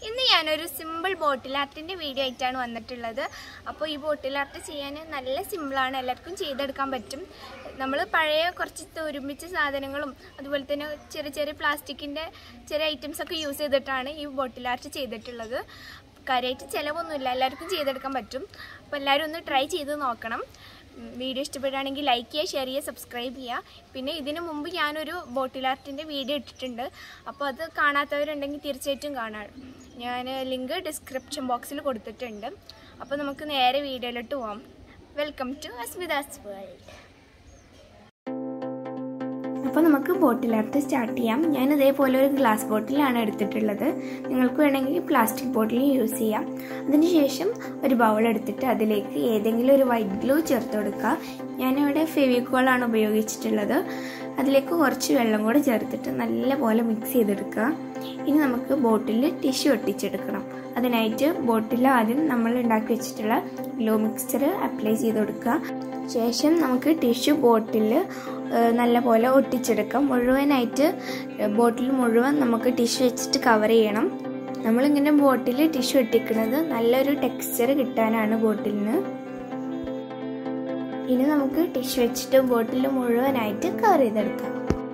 ഇന്ന് ഞാനൊരു സിമ്പിൾ ബോട്ടിൽ ആർട്ടിൻ്റെ വീഡിയോ ആയിട്ടാണ് വന്നിട്ടുള്ളത് അപ്പോൾ ഈ ബോട്ടിൽ ആർട്ട് ചെയ്യാൻ നല്ല സിമ്പിളാണ് എല്ലാവർക്കും ചെയ്തെടുക്കാൻ പറ്റും നമ്മൾ പഴയ കുറച്ച് തുരുമ്പിച്ച സാധനങ്ങളും അതുപോലെ തന്നെ ചെറിയ ചെറിയ പ്ലാസ്റ്റിക്കിൻ്റെ ചെറിയ ഐറ്റംസ് ഒക്കെ യൂസ് ചെയ്തിട്ടാണ് ഈ ബോട്ടിൽ ആർട്ട് ചെയ്തിട്ടുള്ളത് കാര്യമായിട്ട് ചിലവൊന്നുമില്ല എല്ലാവർക്കും ചെയ്തെടുക്കാൻ പറ്റും അപ്പോൾ എല്ലാവരും ഒന്ന് ട്രൈ ചെയ്ത് നോക്കണം ഉം, വീഡിയോ ഇഷ്ടപ്പെടുകയാണെങ്കിൽ ലൈക്ക് ചെയ്യുക ഷെയർ ചെയ്യുക സബ്സ്ക്രൈബ് ചെയ്യുക പിന്നെ ഇതിനു മുമ്പ് ഞാനൊരു ബോട്ടിൽ ആർട്ടിൻ്റെ വീഡിയോ ഇട്ടിട്ടുണ്ട് അപ്പോൾ അത് കാണാത്തവരുണ്ടെങ്കിൽ തീർച്ചയായിട്ടും കാണാം ഞാൻ ലിങ്ക് ഡിസ്ക്രിപ്ഷൻ ബോക്സിൽ കൊടുത്തിട്ടുണ്ട് അപ്പോൾ നമുക്ക് നേരെ വീഡിയോയിലോട്ട് പോവാം വെൽക്കം ടു അസ്മിതാസ് വേൾഡ് അപ്പോൾ നമുക്ക് ബോട്ടിൽ ആർട്ട് സ്റ്റാർട്ട് ചെയ്യാം ഞാൻ ഇതേപോലെ ഒരു ഗ്ലാസ് ബോട്ടിലാണ് എടുത്തിട്ടുള്ളത് നിങ്ങൾക്ക് വേണമെങ്കിൽ പ്ലാസ്റ്റിക് ബോട്ടിൽ യൂസ് ചെയ്യാം അതിനുശേഷം ഒരു ബൗൾ എടുത്തിട്ട് അതിലേക്ക് ഏതെങ്കിലും ഒരു വൈറ്റ് ഗ്ലൂ ചേർത്ത് കൊടുക്കുക ഞാനിവിടെ ഫെവിക്കോളാണ് ഉപയോഗിച്ചിട്ടുള്ളത് അതിലേക്ക് കുറച്ച് വെള്ളം കൂടെ ചേർത്തിട്ട് നല്ലപോലെ മിക്സ് ചെയ്തെടുക്കുക ഇനി നമുക്ക് ബോട്ടിൽ ടിഷ്യൂ ഒട്ടിച്ചെടുക്കണം അതിനായിട്ട് ബോട്ടിൽ ആദ്യം നമ്മൾ ഉണ്ടാക്കി വെച്ചിട്ടുള്ള ഗ്ലൂ മിക്സ്ചർ അപ്ലൈ ചെയ്ത് കൊടുക്കുക ശേഷം നമുക്ക് ടിഷ്യൂ ബോട്ടിൽ നല്ലപോലെ ഒട്ടിച്ചെടുക്കാം മുഴുവനായിട്ട് ബോട്ടിൽ മുഴുവൻ നമുക്ക് ടിഷ്യൂ വെച്ചിട്ട് കവർ ചെയ്യണം നമ്മളിങ്ങനെ ബോട്ടിൽ ടിഷ്യൂ ഒട്ടിക്കുന്നത് നല്ലൊരു ടെക്സ്ചർ കിട്ടാനാണ് ബോട്ടിലിന് ഇനി നമുക്ക് ടിഷ്യൂ വെച്ചിട്ട് ബോട്ടിൽ മുഴുവനായിട്ട് കവർ ചെയ്തെടുക്കാം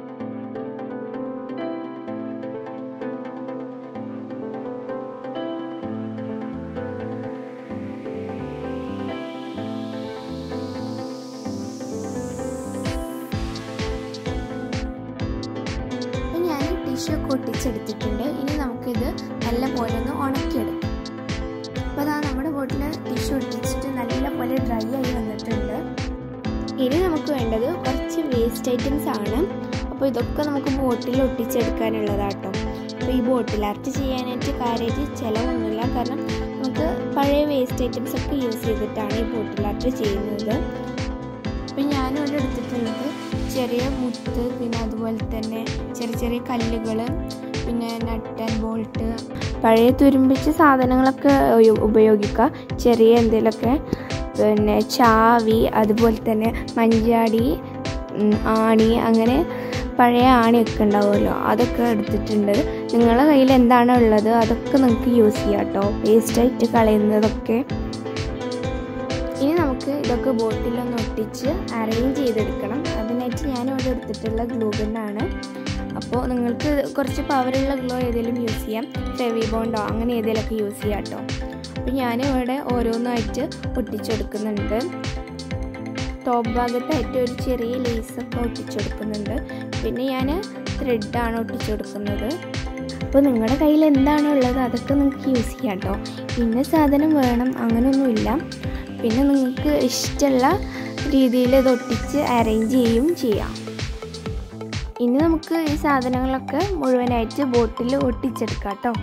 അപ്പോൾ ഞാൻ ടിഷ്യൂ ഒക്കെ ഒട്ടിച്ചെടുത്തിട്ടുണ്ട് ഇനി നമുക്കിത് നല്ല പോലെ ഒന്ന് ഉണക്കിയെടുക്കാം അപ്പോൾ അതാ നമ്മുടെ ബോട്ടിൽ ടിഷ്യൂ ഒട്ടിച്ചിട്ട് നല്ല പോലെ ഡ്രൈ ആയി വന്നിട്ടുണ്ട് ഇനി നമുക്ക് വേണ്ടത് കുറച്ച് വേസ്റ്റ് ഐറ്റംസ് ആണ് അപ്പോൾ ഇതൊക്കെ നമുക്ക് ബോട്ടിൽ ഒട്ടിച്ചെടുക്കാനുള്ളതാട്ടോ അപ്പോൾ ഈ ബോട്ടിൽ ആർട്ട് ചെയ്യാനായിട്ട് കാര്യമായിട്ട് ചിലവൊന്നുമില്ല കാരണം നമുക്ക് പഴയ വേസ്റ്റ് ഐറ്റംസ് ഒക്കെ യൂസ് ചെയ്തിട്ടാണ് ഈ ബോട്ടിൽ ആർട്ട് ചെയ്യുന്നത് അപ്പം ഞാനിവിടെ എടുത്തിട്ടുള്ളത് ചെറിയ മുത്ത് പിന്നെ അതുപോലെ തന്നെ ചെറിയ ചെറിയ കല്ലുകൾ പിന്നെ നട്ട് ആൻഡ് ബോൾട്ട് പഴയ തുരുമ്പിച്ച സാധനങ്ങളൊക്കെ ഉപ- ഉപയോഗിക്കുക ചെറിയ എന്തെങ്കിലുമൊക്കെ പിന്നെ ചാവി അതുപോലെ തന്നെ മഞ്ചാടി ഉം, ആണി അങ്ങനെ പഴയ ആണിയൊക്കെ ഉണ്ടാവുമല്ലോ അതൊക്കെ എടുത്തിട്ടുണ്ട് നിങ്ങളുടെ കയ്യിൽ എന്താണോ ഉള്ളത് അതൊക്കെ നിങ്ങൾക്ക് യൂസ് ചെയ്യാം കേട്ടോ വേസ്റ്റായിട്ട് കളയുന്നതൊക്കെ ഇനി നമുക്ക് ഇതൊക്കെ ബോട്ടിലൊന്ന് ഒട്ടിച്ച് അറേഞ്ച് ചെയ്തെടുക്കണം അതിനായിട്ട് ഞാനിവിടെ എടുത്തിട്ടുള്ള ഗ്ലൂ ഗണ്ണാണ് അപ്പോൾ നിങ്ങൾക്ക് കുറച്ച് പവറുള്ള ഗ്ലോ ഏതെങ്കിലും യൂസ് ചെയ്യാം ഫെവി ബോണ്ടോ അങ്ങനെ ഏതെങ്കിലുമൊക്കെ യൂസ് ചെയ്യാം കേട്ടോ അപ്പോൾ ഞാനിവിടെ ഓരോന്നായിട്ട് ഒട്ടിച്ചെടുക്കുന്നുണ്ട് ടോപ്പ് ഭാഗത്തായിട്ട് ഒരു ചെറിയ ലേസൊക്കെ ഒട്ടിച്ചെടുക്കുന്നുണ്ട് പിന്നെ ഞാൻ ത്രെഡാണ് ഒട്ടിച്ചെടുക്കുന്നത് അപ്പോൾ നിങ്ങളുടെ കയ്യിൽ എന്താണോ ഉള്ളത് അതൊക്കെ നിങ്ങൾക്ക് യൂസ് ചെയ്യാം കേട്ടോ ഇന്ന സാധനം വേണം അങ്ങനെയൊന്നുമില്ല പിന്നെ നിങ്ങൾക്ക് ഇഷ്ടമുള്ള രീതിയിൽ ഇത് ഒട്ടിച്ച് അറേഞ്ച് ചെയ്യും ചെയ്യാം ഇനി നമുക്ക് ഈ സാധനങ്ങളൊക്കെ മുഴുവനായിട്ട് ബോട്ടിൽ ഒട്ടിച്ചെടുക്കാം കേട്ടോ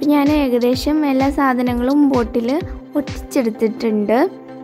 അപ്പം ഞാൻ ഏകദേശം എല്ലാ സാധനങ്ങളും ബോട്ടിൽ ഒട്ടിച്ചെടുത്തിട്ടുണ്ട്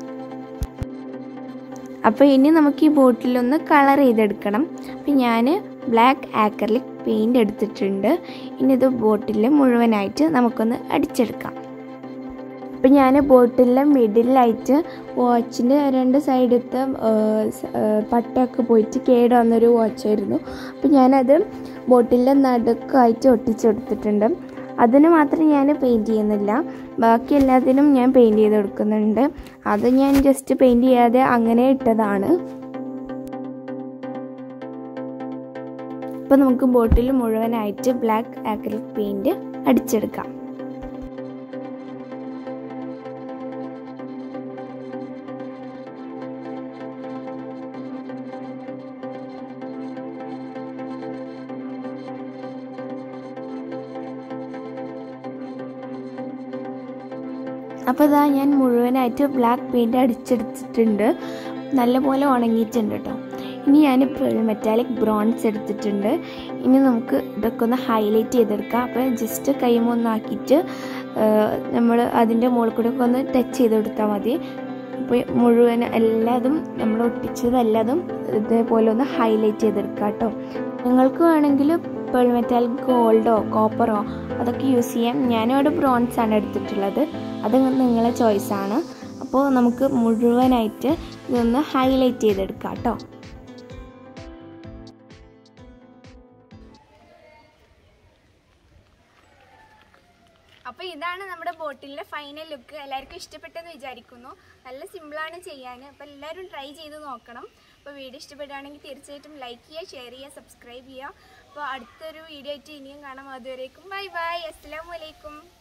അപ്പോൾ ഇനി നമുക്ക് ഈ ബോട്ടിലൊന്ന് കളർ ചെയ്തെടുക്കണം അപ്പം ഞാൻ ബ്ലാക്ക് ആക്രലിക് പെയിൻ്റ് എടുത്തിട്ടുണ്ട് ഇനി ഇത് ബോട്ടിൽ മുഴുവനായിട്ട് നമുക്കൊന്ന് അടിച്ചെടുക്കാം അപ്പം ഞാൻ ബോട്ടിലെ മിഡിലായിട്ട് വാച്ചിൻ്റെ രണ്ട് സൈഡത്തെ പട്ടയൊക്കെ പോയിട്ട് കേട് വന്നൊരു വാച്ചായിരുന്നു അപ്പം ഞാനത് ബോട്ടിലെ നടുക്കായിട്ട് ഒട്ടിച്ചെടുത്തിട്ടുണ്ട് അതിന് മാത്രം ഞാൻ പെയിൻറ് ചെയ്യുന്നില്ല ബാക്കി എല്ലാത്തിനും ഞാൻ പെയിൻറ് ചെയ്ത് കൊടുക്കുന്നുണ്ട് അത് ഞാൻ ജസ്റ്റ് പെയിൻറ് ചെയ്യാതെ അങ്ങനെ ഇട്ടതാണ് അപ്പോൾ നമുക്ക് ബോട്ടിൽ മുഴുവനായിട്ട് ബ്ലാക്ക് ആക്രിലിക് പെയിൻറ് അടിച്ചെടുക്കാം അപ്പോൾ ഇതാ ഞാൻ മുഴുവനായിട്ട് ബ്ലാക്ക് പെയിൻറ് അടിച്ചെടുത്തിട്ടുണ്ട് നല്ലപോലെ ഉണങ്ങിയിട്ടുണ്ട് കേട്ടോ ഇനി ഞാൻ മെറ്റാലിക് ബ്രോൺസ് എടുത്തിട്ടുണ്ട് ഇനി നമുക്ക് ഇതൊക്കെ ഒന്ന് ഹൈലൈറ്റ് ചെയ്തെടുക്കാം അപ്പോൾ ജസ്റ്റ് കൈമൊന്നാക്കിയിട്ട് നമ്മൾ അതിൻ്റെ മുകളിൽ കൂടെ ഒക്കെ ഒന്ന് ടച്ച് ചെയ്ത് കൊടുത്താൽ മതി അപ്പോൾ മുഴുവൻ എല്ലാതും നമ്മൾ ഒട്ടിച്ചത് എല്ലാതും ഇതേപോലെ ഒന്ന് ഹൈലൈറ്റ് ചെയ്തെടുക്കാം കേട്ടോ നിങ്ങൾക്ക് വേണമെങ്കിൽ പേൾ മെറ്റാൽ ഗോൾഡോ കോപ്പറോ അതൊക്കെ യൂസ് ചെയ്യാം ഞാനിവിടെ ബ്രോൺസ് ആണ് എടുത്തിട്ടുള്ളത് അത് നിങ്ങളെ ചോയ്സാണ് അപ്പോൾ നമുക്ക് മുഴുവനായിട്ട് ഇതൊന്ന് ഹൈലൈറ്റ് ചെയ്തെടുക്കാം കേട്ടോ അപ്പോൾ ഇതാണ് നമ്മുടെ ബോട്ടിലെ ഫൈനൽ ലുക്ക് എല്ലാവർക്കും ഇഷ്ടപ്പെട്ടെന്ന് വിചാരിക്കുന്നു നല്ല സിമ്പിളാണ് ചെയ്യാൻ അപ്പോൾ എല്ലാവരും ട്രൈ ചെയ്ത് നോക്കണം അപ്പോൾ വീഡിയോ ഇഷ്ടപ്പെടുകയാണെങ്കിൽ തീർച്ചയായിട്ടും ലൈക്ക് ചെയ്യുക ഷെയർ ചെയ്യുക സബ്സ്ക്രൈബ് ചെയ്യുക അപ്പോൾ അടുത്തൊരു വീഡിയോ ആയിട്ട് ഇനിയും കാണാം അതുവരേക്കും ബൈ ബൈ അസ്സാം വലൈക്കും